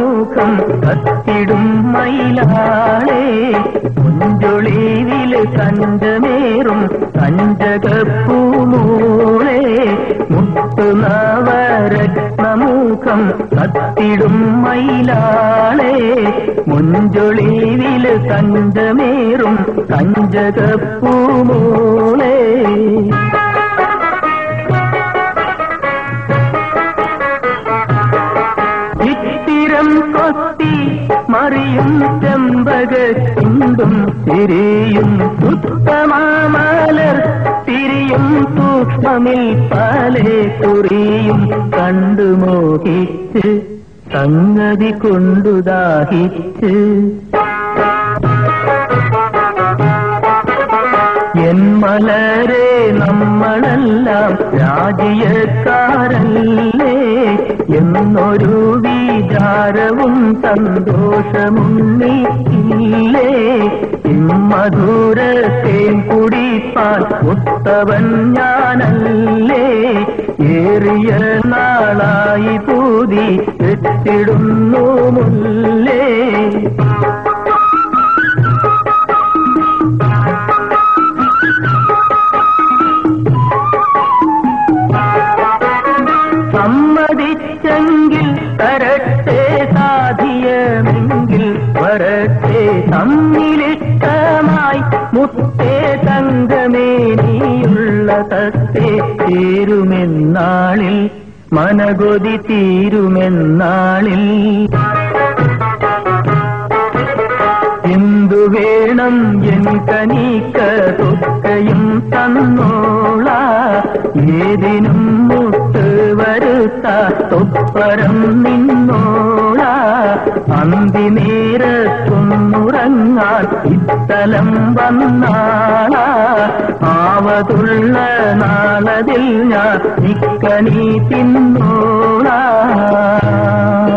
രത്നമുഖം കത്തിടും മയിലാളെ മുഞ്ചൊളിവില് കഞ്ചമേറും കഞ്ചകപ്പൂമൂളെ മുത്തുനവരത്നമുഖം കത്തിടും മയിലാളെ മുഞ്ചൊളിവില് കഞ്ചമേറും കഞ്ചകപ്പൂമൂളെ ഇത്തിരം കൊത്തി മറിയും ചെമ്പകത്തിണ്ടും തിരിയും ഉത്തമാമലർ തിരിയും സൂക്ഷ്മമിൽ പലേ കുറിയും കണ്ടു മോഹിച്ച് സംഗതി കൊണ്ടു ദാഹിച്ച് എൻ മലരെ നമ്മളെല്ലാം രാജ്യക്കാരല്ലേ എന്നൊരു വിചാരവും സന്തോഷമുണ്ണിയില്ലേ ഇമ്മധുരത്തേൻ കുടിപ്പാൻ ഉത്തവൻ ഞാനല്ലേ ഏറിയ നാളായി പൂതി എത്തിടുന്നു മുല്ലേ സമ്മതിച്ചെങ്കിൽ തരട്ടെ സാധിയമെങ്കിൽ വരട്ടെ തമ്മിലിഷ്ടമായി മുത്തേ തങ്കമേ നീയുള്ള തത്തേ തീരുമെന്നാളിൽ മനകൊതി തീരുമെന്നാളിൽ എന്തു വേണം എൻ കനീക്കൊക്കെയും തന്നോള ഏതിനും മുട്ട് വരുത്ത തൊപ്പരം നിന്നോള അന്തി നേരത്തൊന്നുറങ്ങാൻ ഇത്തലം വന്നാള ആവതുള്ള നാളതിൽ ഞാൻ ഇക്കനീ തിന്നോള